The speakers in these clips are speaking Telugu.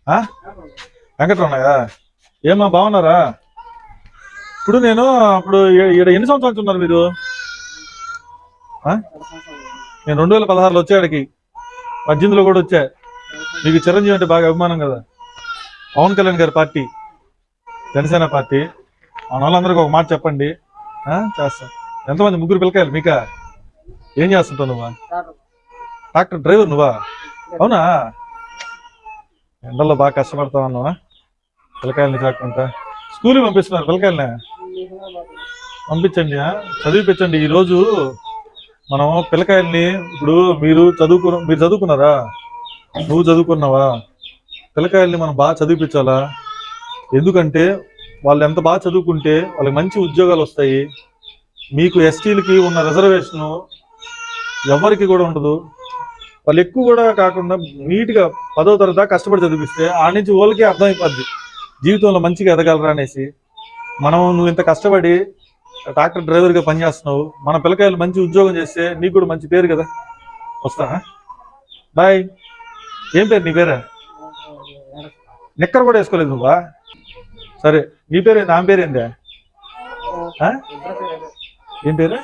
ఆ? వెంకటరమణయ్య ఏమా బాగున్నారా ఇప్పుడు నేను అప్పుడు ఈ- ఈడ ఎన్ని సంవత్సరాలు నుంచి ఉన్నారు మీరు ఆ? నేను రెండు వేల పదహారులో వచ్చాడికి పద్దెనిమిదిలో కూడా వచ్చా మీకు చిరంజీవి అంటే బాగా అభిమానం కదా పవన్ కళ్యాణ్ గారి పార్టీ జనసేన పార్టీ మన వాళ్ళందరికీ ఒక మాట చెప్పండి ఆ? చేస్తాం ఎంతమంది ముగ్గురు పిల్లకాయలు మీకా ఏం చేస్తుంటావు నువ్వా ట్రాక్టర్ డ్రైవర్ నువ్వా అవునా ఎండల్లో బాగా కష్టపడతా ఉన్నావా పిల్లకాయలని కాకుండా స్కూల్కి పంపిస్తున్నారు పిల్లకాయలనే పంపించండి ఆ? చదివిపించండి ఈ రోజు మనం పిల్లకాయల్ని ఇప్పుడు మీరు చదువుకు మీరు చదువుకున్నారా నువ్వు చదువుకున్నావా పిల్లకాయల్ని మనం బాగా చదివిపించాలా ఎందుకంటే వాళ్ళు ఎంత బాగా చదువుకుంటే వాళ్ళకి మంచి ఉద్యోగాలు వస్తాయి మీకు ఎస్టీలకి ఉన్న రిజర్వేషన్ ఎవరికి కూడా ఉండదు వాళ్ళు ఎక్కువ కూడా కాకుండా నీట్గా పదో తరగతి దాకా కష్టపడి చదివిస్తే ఆ నుంచి వాళ్ళకి అర్థమైపోద్ది జీవితంలో మంచిగా ఎదగలరా అనేసి మనం నువ్వు ఇంత కష్టపడి ట్రాక్టర్ డ్రైవర్గా పనిచేస్తున్నావు మన పిల్లకాయలు మంచి ఉద్యోగం చేస్తే నీకు కూడా మంచి పేరు కదా వస్తా బాయ్ ఏం పేరు నీ పేరే నిక్కర్ కూడా వేసుకోలేదు నువ్వా సరే నీ పేరే నా పేరేందా ఆ? ఏం పేరు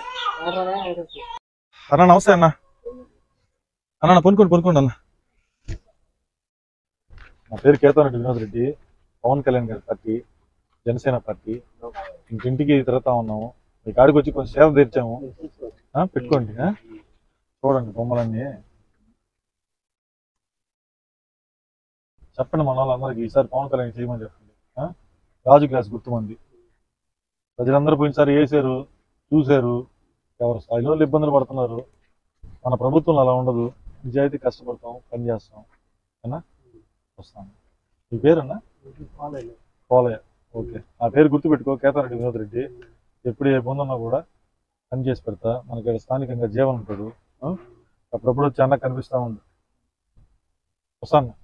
అన్న నమస్తే అన్న అన్న పనుకోండి పనుకోండి అన్న నా పేరు కేతవరెడ్డి వినోద్ రెడ్డి పవన్ కళ్యాణ్ గారి పార్టీ జనసేన పార్టీ ఇంటింటికి తిరుగుతా ఉన్నాము మీ కాడికి వచ్చి కొంచెం సేవ తీర్చాము ఆ, పెట్టుకోండి ఆ? చూడండి బొమ్మలన్నీ చెప్పండి మన వాళ్ళందరికీ ఈసారి పవన్ కళ్యాణ్ చేయమని చెప్పండి ఆ? రాజు గ్లాస్ గుర్తుమంది ప్రజలందరూ పోయినసారి వేసారు చూశారు ఎవరు స్థాయిలో వాళ్ళు ఇబ్బందులు పడుతున్నారు మన ప్రభుత్వం అలా ఉండదు నిజాయితీ కష్టపడతాం పని చేస్తాం అన్నా వస్తాం మీ పేరన్నా పోలయ్య ఓకే ఆ పేరు గుర్తుపెట్టుకో కేతారెడ్డి వినోద్ రెడ్డి ఎప్పుడు ఏ ఇబ్బంది ఉన్నా కూడా పని చేసి పెడతా మనకి ఇక్కడ స్థానికంగా జీవనం ఉంటాడు ఆ? అప్పుడప్పుడు వచ్చి అన్న కనిపిస్తా ఉండు వస్తాను